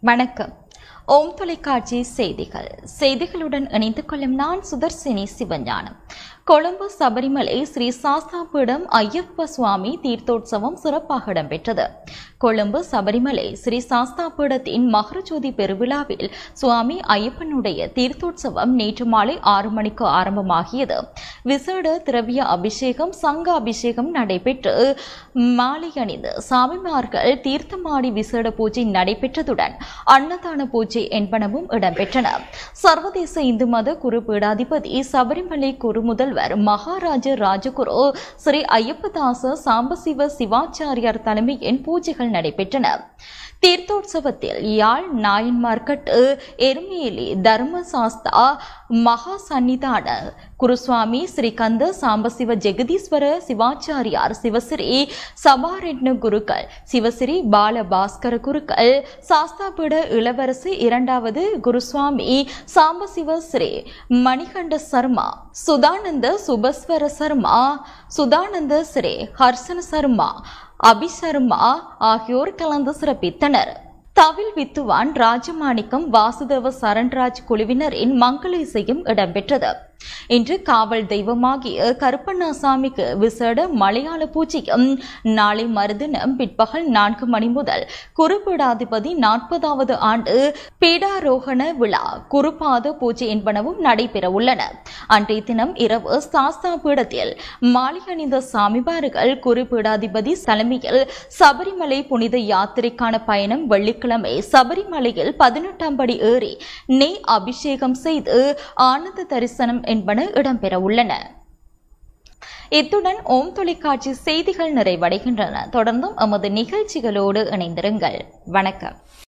வணக்கம் ஓம் தொலைக்காட்சி செய்திகள் செய்திகளுடன் இணைந்து கொள்ளும் நான் சுதர்சினி சிவஞானம் கொழும்பு சபரிமலை ஸ்ரீ சாஸ்தாபீடம் ஐயப்ப சுவாமி தீர்த்தோற்சவம் சிறப்பாக இடம்பெற்றது கொழும்பு சபரிமலை ஸ்ரீ சாஸ்தாபீடத்தின் மகரஜோதி பெருவிழாவில் சுவாமி ஐயப்பனுடைய தீர்த்தோற்சவம் நேற்று மாலை ஆறு மணிக்கு ஆரம்பமாகியது விசேட திரவிய அபிஷேகம் சங்க அபிஷேகம் நடைபெற்று மாலை அணிந்து சாமிமார்கள் தீர்த்தமாடி விசேட பூஜை நடைபெற்றதுடன் அன்னதான பூஜை என்பனவும் இடம்பெற்றன சர்வதேச இந்து மத குரு பீடாதிபதி சபரிமலை குரு முதல்வர் மகாராஜ ராஜகுரு ஸ்ரீ ஐயப்பதாச சாம்பசிவ சிவாச்சாரியார் தலைமையின் பூஜைகள் நடைபெற்றன தீர்த்தோற்சவத்தில் யாழ் நாயன்மார்கட்டு எருமேலி தர்மசாஸ்தா மகா சன்னிதான குருசுவாமி ஸ்ரீகந்த சாம்பசிவ ஜெகதீஸ்வர சிவாச்சாரியார் சிவசிறி சபாரெட்ன குருக்கள் சிவசிறி பாலபாஸ்கர குருக்கள் சாஸ்தாபீட இளவரசி இரண்டாவது குருசுவாமி சாம்பசிவ ஸ்ரீ மணிகண்ட சர்மா சுதானந்த சுபஸ்வர சர்மா சுதானந்த ஸ்ரீ ஹர்சன சர்மா அபிசர்மா ஆகியோர் கலந்து சிறப்பித்தனர் தவில் வித்துவான் ராஜமாணிக்கம் வாசுதேவ சரண்ராஜ் குழுவினரின் மங்கள இசையும் இடம்பெற்றது இன்று காவல் தெய்வமாகிய கருப்பண்ணாசாமிக்கு விசேட மலையாள பூஜையும் நாளை மறுதினம் பிற்பகல் நான்கு மணி முதல் குருபீடாதிபதி நாற்பதாவது ஆண்டு பீடாரோகண விழா குருபாத பூஜை என்பனவும் நடைபெற உள்ளன அன்றைய தினம் இரவு சாஸ்தா பீடத்தில் மாலை அணிந்த சாமிமார்கள் குருபீடாதிபதி தலைமையில் சபரிமலை புனித யாத்திரைக்கான பயணம் வெள்ளிக்கிழமை சபரிமலையில் பதினெட்டாம் படி ஏறி நெய் அபிஷேகம் செய்து ஆனந்த தரிசனம் என்பன இடம்பெற உள்ளன இத்துடன் ஓம் தொலைக்காட்சி செய்திகள் நிறைவடைகின்றன தொடர்ந்தும் எமது நிகழ்ச்சிகளோடு இணைந்திருங்கள் வணக்கம்